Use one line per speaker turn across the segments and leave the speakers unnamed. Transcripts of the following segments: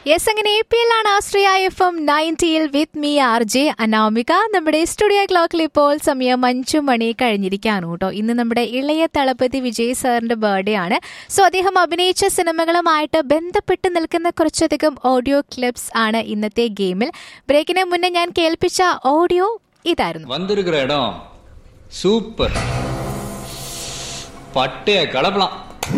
Yes അങ്ങനെ A P എല്ലാണ് Ashraya F M നയൻറ്റിയിൽ with me R J Anamika നമ്മുടെ സ്റ്റുഡിയോ ക്ലോക്കിൽ ഇപ്പോൾ സമയം അഞ്ചു മണി കഴിഞ്ഞിരിക്കുകയാണ് കേട്ടോ ഇന്ന് നമ്മുടെ ഇളയ തളപതി വിജയ് സാറിന്റെ ബർത്ത്ഡേ ആണ് സോ അദ്ദേഹം അഭിനയിച്ച സിനിമകളുമായിട്ട് ബന്ധപ്പെട്ട് നിൽക്കുന്ന കുറച്ചധികം ഓഡിയോ ക്ലിപ്സ് ആണ് ഇന്നത്തെ ഗെയിമിൽ ബ്രേക്കിന് മുന്നേ ഞാൻ കേൾപ്പിച്ച ഓഡിയോ ഇതായിരുന്നു
வந்திருக்கிற இடம் சூப்பர் பட்டைய கலப்பலாம்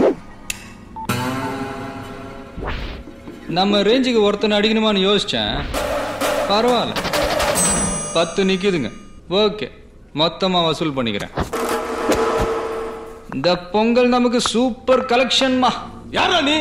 நம்ம ரேஞ்சுக்கு ஒருத்தனை அடிக்கணுமான்னு யோசிச்சேன் பரவாயில்ல பத்து நிக்குதுங்க ஓகே மொத்தமா வசூல் பண்ணிக்கிறேன் இந்த பொங்கல் நமக்கு சூப்பர் கலெக்ஷன்மா யாரா நீ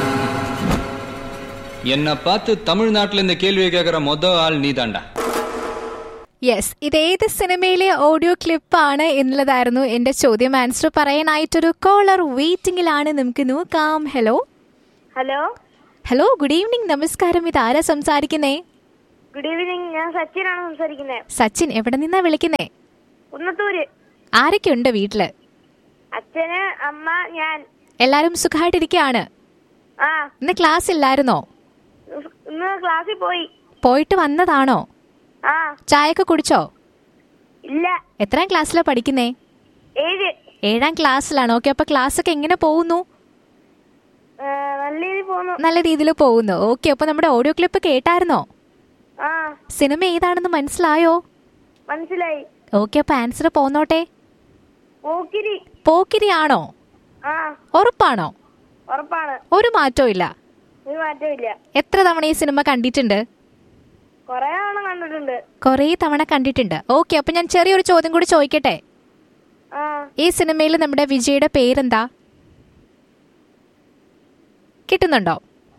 என்னை பார்த்து தமிழ்நாட்டுல இந்த கேள்வியை கேட்கிற மொத ஆள் நீதாண்டா
യെസ് ഇതേത് സിനിമയിലെ ഓഡിയോ ക്ലിപ്പാണ് എന്നുള്ളതായിരുന്നു എന്റെ ചോദ്യം ആൻസർ പറയാനായിട്ടൊരു കോളർ വെയിറ്റിംഗിലാണ് നമുക്ക് നോക്കാം hello
hello
hello good evening നമസ്കാരം ഇത് ആരാ സംസാരിക്കുന്നേ
ഗുഡ് ഈവനിങ് ഞാൻ സച്ചിനാണ് സംസാരിക്കുന്നത്
സച്ചിൻ എവിടെ നിന്നാ വിളിക്കുന്നേ
കുന്നത്തൂര്
ആരൊക്കെയുണ്ട് വീട്ടില്
അച്ഛന് അമ്മ ഞാൻ
എല്ലാരും സുഖമായിട്ടിരിക്കുകയാണ്
ആ
ഇന്ന് ക്ലാസ് ഇല്ലായിരുന്നോ
ഇന്ന് ക്ലാസ്സിൽ പോയി
പോയിട്ട് വന്നതാണോ
ആ
ചായയൊക്കെ കുടിച്ചോ
ഇല്ല
എത്രാം ക്ലാസ്സിലാ പഠിക്കുന്നേ
ഏഴ്
ഏഴാം ക്ലാസ്സിലാണ് ഓക്കെ അപ്പൊ ക്ലാസ് ഒക്കെ എങ്ങനെ പോകുന്നു
ഏ, നല്ല രീതിയിൽ പോന്നു
നല്ല രീതിയിൽ പോകുന്നു ഓക്കെ അപ്പൊ നമ്മുടെ ഓഡിയോ ക്ലിപ്പ് കേട്ടായിരുന്നോ
ആ
സിനിമ ഏതാണെന്ന് മനസ്സിലായോ
മനസ്സിലായി
ഓക്കെ അപ്പൊ ആൻസർ പോന്നോട്ടെ
പോക്കിരി
പോക്കിരി ആണോ
ആ
ഉറപ്പാണോ
ഉറപ്പാണ്
ഒരു മാറ്റവും ഇല്ല
ഒരു മാറ്റമില്ല
എത്ര തവണ ഈ സിനിമ കണ്ടിട്ടുണ്ട്
കൊറേ തവണ കണ്ടിട്ടുണ്ട്
കുറേ തവണ കണ്ടിട്ടുണ്ട് ഓക്കെ അപ്പൊ ഞാൻ ചെറിയൊരു ചോദ്യം കൂടി ചോദിക്കട്ടെ
ആ
ഈ സിനിമയിൽ നമ്മുടെ വിജയുടെ പേരെന്താ കിട്ടുന്നുണ്ടോ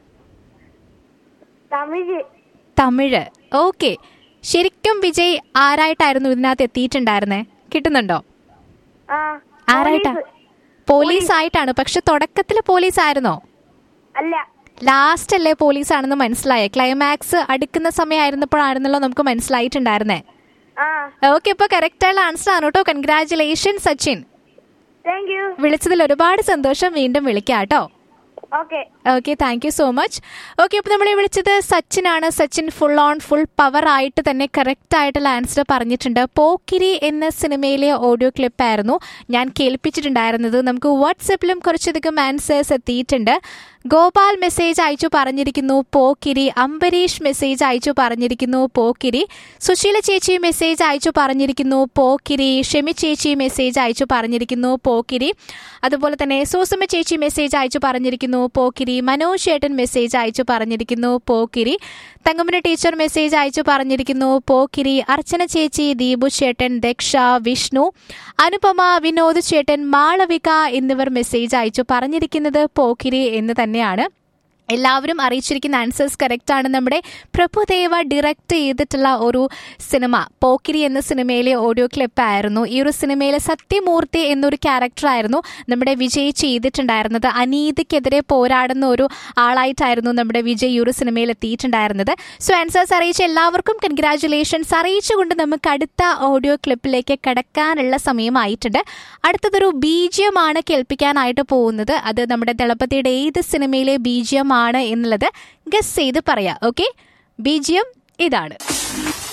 തമിഴ്
തമിഴ് ഓക്കെ ശരിക്കും വിജയ് ആരായിട്ടായിരുന്നു ഇതിനകത്ത് എത്തിയിട്ടുണ്ടായിരുന്നേ കിട്ടുന്നുണ്ടോ
ആ
ആരായിട്ടാ
പോലീസ്.
പോലീസ് ആയിട്ടാണ് പക്ഷെ തുടക്കത്തിൽ പോലീസ് ആയിരുന്നോ
അല്ല
ലാസ്റ്റ് അല്ലേ പോലീസ് ആണെന്ന് മനസ്സിലായേ ക്ലൈമാക്സ് അടുക്കുന്ന സമയമായിരുന്നപ്പോഴായിരുന്നല്ലോ നമുക്ക് മനസ്സിലായിട്ടുണ്ടായിരുന്നേ
ആ
ഓക്കെ ഇപ്പൊ കറക്റ്റ് ആയുള്ള ആൻസർ ആണ് കേട്ടോ കൺഗ്രാചുലേഷൻ സച്ചിൻ
താങ്ക് യു
വിളിച്ചതിൽ ഒരുപാട് സന്തോഷം വീണ്ടും വിളിക്കാം കേട്ടോ
okay
okay thank you so much okay അപ്പോൾ നമ്മളെ വിളിച്ചത് സച്ചിനാണ് Sachin full on full power ആയിട്ട് തന്നെ കറക്റ്റ് ആയിട്ടുള്ള ആൻസർ പറഞ്ഞിട്ടുണ്ട് പോക്കിരി എന്ന സിനിമയിലെ ഓഡിയോ ക്ലിപ്പായിരുന്നു ഞാൻ കേൾപ്പിച്ചിട്ടുണ്ടായിരുന്നത് നമുക്ക് വാട്സപ്പിലും കുറച്ചധികം ആൻസേഴ്സ് എത്തിയിട്ടുണ്ട് ഗോപാൽ മെസ്സേജ് അയച്ചു പറഞ്ഞിരിക്കുന്നു പോക്കിരി അംബരീഷ് മെസ്സേജ് അയച്ചു പറഞ്ഞിരിക്കുന്നു പോക്കിരി സുശീല ചേച്ചി മെസ്സേജ് അയച്ചു പറഞ്ഞിരിക്കുന്നു പോക്കിരി ഷെമി ചേച്ചി മെസ്സേജ് അയച്ചു പറഞ്ഞിരിക്കുന്നു പോക്കിരി അതുപോലെ തന്നെ സൂസമ്മ ചേച്ചി മെസ്സേജ് അയച്ചു പറഞ്ഞിരിക്കുന്നു പോക്കിരി മനോജ് ചേട്ടൻ മെസ്സേജ് അയച്ചു പറഞ്ഞിരിക്കുന്നു പോക്കിരി തങ്കമ്മന ടീച്ചർ മെസ്സേജ് അയച്ചു പറഞ്ഞിരിക്കുന്നു പോക്കിരി അർച്ചന ചേച്ചി ദീപു ചേട്ടൻ ദക്ഷ വിഷ്ണു അനുപമ വിനോദ് ചേട്ടൻ മാളവിക എന്നിവർ മെസ്സേജ് അയച്ചു പറഞ്ഞിരിക്കുന്നത് പോക്കിരി എന്ന് തന്നെയാണ് എല്ലാവരും അറിയിച്ചിരിക്കുന്ന ആൻസേഴ്സ് കറക്റ്റ് ആണ് നമ്മുടെ പ്രഭുദേവ ഡിറക്റ്റ് ചെയ്തിട്ടുള്ള ഒരു സിനിമ പോക്കിരി എന്ന സിനിമയിലെ ഓഡിയോ ക്ലിപ്പ് ആയിരുന്നു ഈ ഒരു സിനിമയിലെ സത്യമൂർത്തി എന്നൊരു ക്യാരക്ടർ ആയിരുന്നു നമ്മുടെ വിജയ് ചെയ്തിട്ടുണ്ടായിരുന്നത് അനീതിക്കെതിരെ പോരാടുന്ന ഒരു ആളായിട്ടായിരുന്നു നമ്മുടെ വിജയ് ഈ ഒരു സിനിമയിൽ എത്തിയിട്ടുണ്ടായിരുന്നത് സോ ആൻസേഴ്സ് അറിയിച്ച എല്ലാവർക്കും കൺഗ്രാറ്റുലേഷൻസ് അറിയിച്ചുകൊണ്ട് നമുക്ക് അടുത്ത ഓഡിയോ ക്ലിപ്പിലേക്ക് കടക്കാനുള്ള സമയമായിട്ടുണ്ട് അടുത്തതൊരു ബീജിയമാണ് കേൾപ്പിക്കാനായിട്ട് പോകുന്നത് അത് നമ്മുടെ ദളപതിയുടെ ഏത് സിനിമയിലെ ബീജിയം ആണ് എന്നുള്ളത് ഗസ് ചെയ്ത് പറയാം ഓക്കെ ബീജിയം ഇതാണ്